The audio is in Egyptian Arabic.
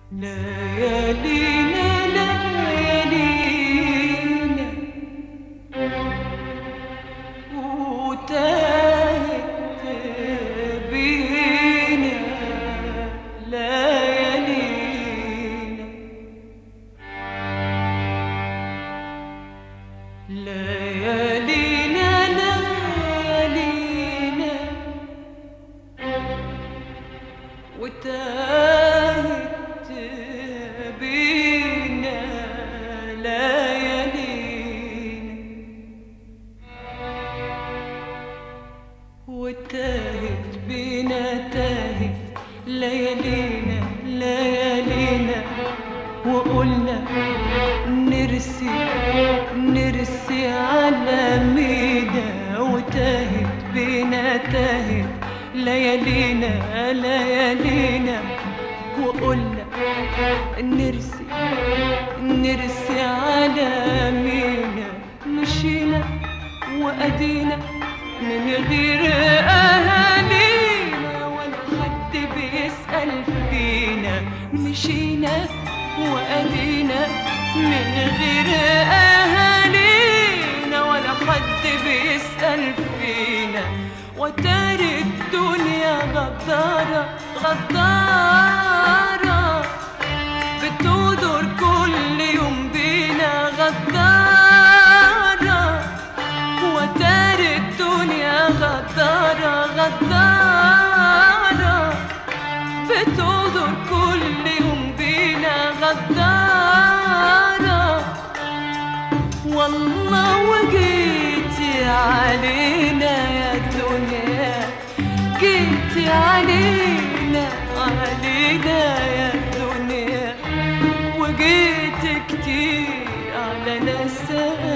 ليالينا ليالينا وتاهت بينا ليالينا ليالينا ليالينا وتاهت بينا ليالينا وتاهت بينا تاهت ليالينا ليالينا وقلنا نرسي نرسي على مينا وتاهت بينا تاهت ليالينا ليالينا وقلنا نرسي نرسي على مينا مشينا وأدينا من غير أهالينا ولا حد بيسأل فينا مشينا وأدينا من غير أهالينا ولا حد بيسأل فينا وتاري الدنيا غدارة غدارة بتودر كل يوم بينا غدارة وتاري الدنيا غدارة غدارة بتودر كل يوم بينا غدارة والله وجيتي علينا يا دنيا جيتي علينا علينا يا دنيا وجيت كتير على ناس